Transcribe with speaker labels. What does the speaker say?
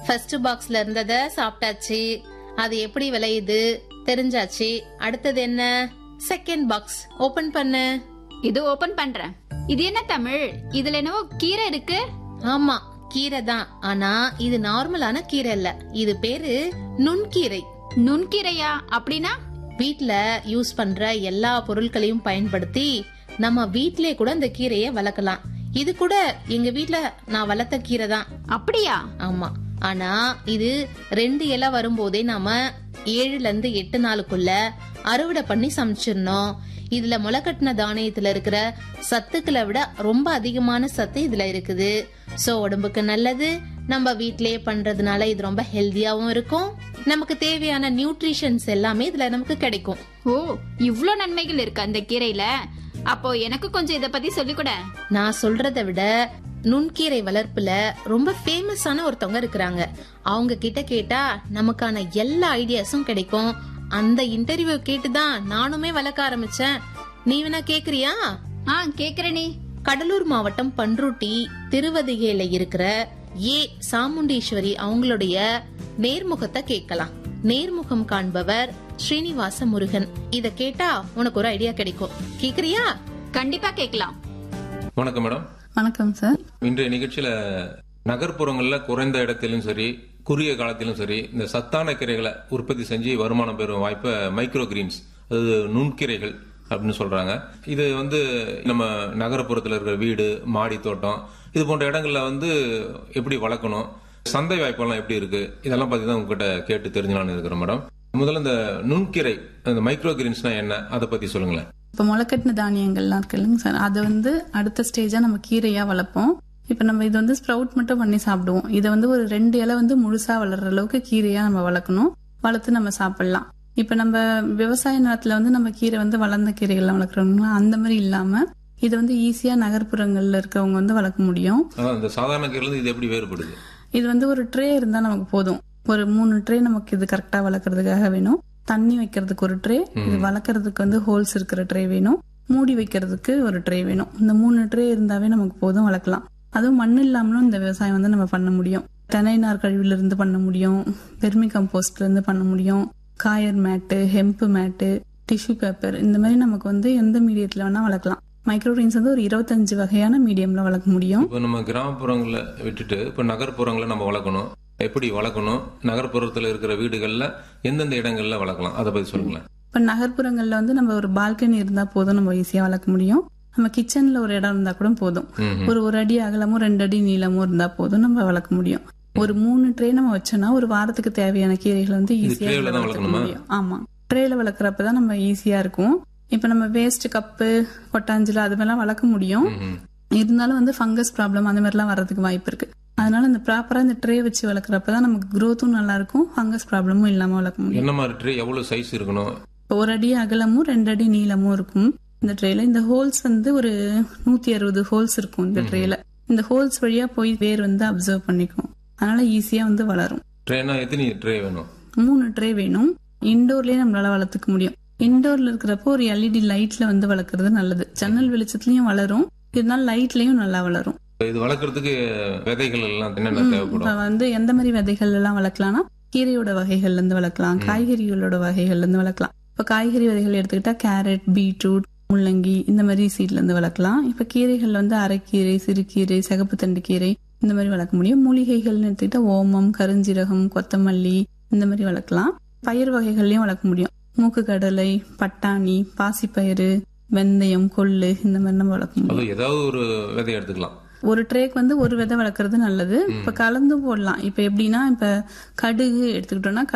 Speaker 1: First பாக்ஸ்ல இருந்தத சாப்பிட்டாச்சு அது எப்படி விளையுது தெரிஞ்சாச்சு அடுத்தது என்ன செகண்ட் பாக்ஸ் ஓபன் பண்ணு
Speaker 2: இது ஓபன் பண்றேன் இது என்ன தமிழ் இதுல என்னவோ கீரை இருக்கு
Speaker 1: ஆமா கீரை தான் ஆனா இது நார்மலான கீரை இல்ல இது பேரு நுண்கீரை
Speaker 2: நுண்கீரையா அப்படின்னா
Speaker 1: வீட்ல யூஸ் பண்ற எல்லா பொருட்களையும் பயன்படுத்தி நம்ம வீட்லயே கூட இந்த கீரையை வளர்க்கலாம் இது கூட எங்க வீட்ல நான் வளர்த்த கீரை தான்
Speaker 2: அப்படியா
Speaker 1: ஆமா ஆனா இது ரெண்டு இலை வரும்போதே நாம ஏழுல இருந்து எட்டு நாளுக்குள்ள அறுவடை பண்ணி சமைச்சிடணும் இதுல முளைக்கட்டின தானியத்துல இருக்கிற சத்துக்களை விட ரொம்ப அதிகமான சத்து இதுல இருக்குது சோ உடம்புக்கு நல்லது நம்ம வீட்லயே பண்றதுனால இது ரொம்ப ஹெல்தியாவும் இருக்கும் நமக்கு தேவையான நியூட்ரிஷன்ஸ் எல்லாமே இதுல நமக்கு கிடைக்கும்
Speaker 2: ஓ இவ்ளோ நன்மைகள் இருக்கு அந்த கீரையில அப்போ எனக்கு கொஞ்சம் இத பத்தி சொல்லிக் கூட
Speaker 1: நான் சொல்றதை விட நுண்கீரை வளர்ப்புல ரொம்ப ஃபேமஸான ஒருத்தவங்க இருக்கிறாங்க அவங்க கிட்ட கேட்டா நமக்கான எல்லா ஐடியாஸும் கிடைக்கும் அந்த இன்டர்வியூ கேட்டுதான் நானுமே வளர்க்க ஆரம்பிச்சேன் நீ வேணா கேக்குறியா
Speaker 2: ஆ கேக்குறேனே
Speaker 1: கடலூர் மாவட்டம் பன்ருட்டி திருவதிகையில இருக்கிற ஏ சாமுண்டீஸ்வரி அவங்களுடைய நேர்முகத்தை கேட்கலாம் நேர்முகம் காண்பவர் ஸ்ரீனிவாச முருகன் இத கேட்டா உனக்கு ஒரு ஐடியா கிடைக்கும் கேக்குறியா
Speaker 2: கண்டிப்பா கேக்கலாம்
Speaker 3: வணக்கம் மேடம்
Speaker 4: வணக்கம் சார்
Speaker 3: இன்றைய நிகழ்ச்சியில நகர்ப்புறங்கள்ல குறைந்த இடத்திலும் சரி குறுகிய காலத்திலும் சரி இந்த சத்தான கீரைகளை உற்பத்தி செஞ்சு வருமானம் பெறும் வாய்ப்பை மைக்ரோ கிரீன்ஸ் அதாவது நுண்கீரைகள் அப்படின்னு சொல்றாங்க இது வந்து நம்ம நகரப்புறத்துல இருக்கிற வீடு மாடி தோட்டம் இது போன்ற இடங்கள்ல வந்து எப்படி வளர்க்கணும் சந்தை வாய்ப்பெல்லாம் எப்படி இருக்கு இதெல்லாம் பத்தி தான் உங்ககிட்ட கேட்டு தெரிஞ்சுக்கலாம்னு இருக்கிறேன் மேடம் முதல்ல இந்த நுண்கீரை இந்த மைக்ரோ கிரீன்ஸ்னா என்ன அதை பத்தி சொல்லுங்களேன்
Speaker 4: இப்போ முளைக்கட்டின தானியங்கள்லாம் இருக்கு இல்லைங்க சார் அதை வந்து அடுத்த ஸ்டேஜா நம்ம கீரையா வளர்ப்போம் இப்போ நம்ம இது வந்து ஸ்ப்ரவுட் மட்டும் பண்ணி சாப்பிடுவோம் இதை வந்து ஒரு ரெண்டு இலை வந்து முழுசா வளர்ற அளவுக்கு கீரையா நம்ம வளர்க்கணும் வளர்த்து நம்ம சாப்பிடலாம் இப்போ நம்ம விவசாய நிலத்துல வந்து நம்ம கீரை வந்து வளர்ந்த கீரைகள்லாம் வளர்க்குறோம்னா அந்த மாதிரி இல்லாம இது வந்து ஈஸியா நகர்ப்புறங்கள்ல இருக்கவங்க வந்து வளர்க்க முடியும்
Speaker 3: அதான் இந்த சாதாரண கீரையில இது எப்படி வேறுபடுது
Speaker 4: இது வந்து ஒரு ட்ரே இருந்தா நமக்கு போதும் ஒரு மூணு ட்ரே நமக்கு இது கரெக்டா வளர்க்கறதுக்காக வேணும் தண்ணி வைக்கிறதுக்கு ஒரு ட்ரே இது வளர்க்கறதுக்கு வந்து ஹோல்ஸ் இருக்கிற ட்ரே வேணும் மூடி வைக்கிறதுக்கு ஒரு ட்ரே வேணும் இந்த மூணு ட்ரே இருந்தாவே நமக்கு போதும் வளர்க்கலாம் அதுவும் மண் இல்லாமலும் இந்த விவசாயம் வந்து நம்ம பண்ண முடியும் தென்னை நார் கழிவுல இருந்து பண்ண முடியும் பெர்மி கம்போஸ்ட்ல இருந்து பண்ண முடியும் coir mat hemp mat tissue paper இந்த மாதிரி நமக்கு வந்து எந்த மீடியத்துல வேணா வளர்க்கலாம் மைக்ரோகிரீன்ஸ் வந்து ஒரு இருபத்தஞ்சு வகையான மீடியம்ல வளர்க்க முடியும்
Speaker 3: இப்போ நம்ம கிராமப்புறங்களை விட்டுட்டு இப்போ நகர்ப்புறங்களை நம்ம வளர்க்கணும் எப்படி வளர்க்கணும் நகர்ப்புறத்துல இருக்கிற வீடுகள்ல எந்தெந்த இடங்கள்ல வளர்க்கலாம் அதை பத்தி சொல்லுங்களேன்
Speaker 4: இப்ப நகர்ப்புறங்கள்ல வந்து நம்ம ஒரு பால்கனி இருந்தா போதும் நம்ம ஈஸியா வளர்க்க முடியும் நம்ம கிச்சன்ல ஒரு இடம் இருந்தா கூட போதும்
Speaker 3: ம்ஹும்.
Speaker 4: ஒரு ஒரு அடி அகலமும் ரெண்டு அடி நீளமும் இருந்தா போதும் நம்ம வளர்க்க முடியும் ஒரு மூணு ட்ரே நம்ம வச்சோம்னா ஒரு வாரத்துக்கு தேவையான கீரைகளை வந்து ஈஸியா
Speaker 3: tray ல தான்
Speaker 4: வளர்த்துக்க
Speaker 3: வளர்க்கணுமா?
Speaker 4: முடியும் ஆமா ட்ரேல வளர்க்குறப்பதான் நம்ம ஈஸியா இருக்கும் இப்ப நம்ம வேஸ்ட் கப்பு கொட்டாஞ்சில அது மாதிரிலாம் வளர்க்க முடியும்
Speaker 3: ம்ஹும்.
Speaker 4: இருந்தாலும் வந்து ஃபங்கஸ் ப்ராப்ளம் அந்த மாதிரிலாம் வர்றதுக்கு வாய்ப்பு இருக்கு அதனால இந்த ப்ராப்பரா இந்த ட்ரே வச்சு வளர்க்குறப்பதான் நமக்கு growth-உம் நல்லா இருக்கும் ஃபங்கஸ் ப்ராப்ளமும் இல்லாம வளர்க்க முடியும்
Speaker 3: என்ன மாதிரி ட்ரே எவ்வளவு சைஸ் இருக்கணும்
Speaker 4: ஒரு அடி அகலமும் ரெண்டு அடி நீளமும் இருக்கும் இந்த ட்ரேல இந்த ஹோல்ஸ் வந்து ஒரு நூத்தி அறுபது ஹோல்ஸ் இருக்கும் இந்த ட்ரேல இந்த ஹோல்ஸ் வழியா போய் வேர் வந்து அப்சர்வ் பண்ணிக்கும் அதனால ஈஸியா வந்து வளரும்
Speaker 3: ட்ரேனா எத்தனை ட்ரே வேணும்
Speaker 4: மூணு ட்ரே வேணும் இண்டோர்லயே நம்மளால வளர்த்துக்க முடியும் இண்டோர்ல இருக்கிறப்போ ஒரு எல்இடி லைட்ல வந்து வளர்க்கறது நல்லது ஜன்னல் வெளிச்சத்துலயும் வளரும் இருந்தாலும் லைட்லயும் நல்லா வளரும்
Speaker 3: இது வளர்க்கறதுக்கு விதைகள் எல்லாம் என்னென்ன
Speaker 4: இப்ப
Speaker 3: தேவைப்படும்
Speaker 4: வந்து எந்த மாதிரி விதைகள் எல்லாம் வளர்க்கலாம்னா கீரையோட வகைகள்ல இருந்து வளர்க்கலாம் காய்கறிகளோட வகைகள்ல இருந்து வளர்க்கலாம் இப்ப காய்கறி வகைகள் எடுத்துக்கிட்டா கேரட் பீட்ரூட் முள்ளங்கி இந்த மாதிரி சீட்ல இருந்து வளர்க்கலாம் இப்ப கீரைகள் வந்து அரைக்கீரை சிறுகீரை சிகப்பு தண்டு கீரை இந்த மாதிரி வளர்க்க முடியும் மூலிகைகள்னு எடுத்துக்கிட்டா ஓமம் கருஞ்சீரகம் கொத்தமல்லி இந்த மாதிரி வளர்க்கலாம் பயிர் வகைகள்லயும் வளர்க்க முடியும் மூக்கு கடலை பட்டாணி பாசிப்பயிறு வெந்தயம் கொள்ளு இந்த மாதிரி நம்ம வளர்க்க முடியும்
Speaker 3: அது ஏதாவது ஒரு விதை எடுத்துக்கலாம்
Speaker 4: ஒரு ட்ரேக்கு வந்து ஒரு விதை வளர்க்கறது நல்லது இப்ப கலந்து போடலாம் இப்ப எப்படின்னா இப்ப கடுகு எடுத்துக்கிட்டோம்னா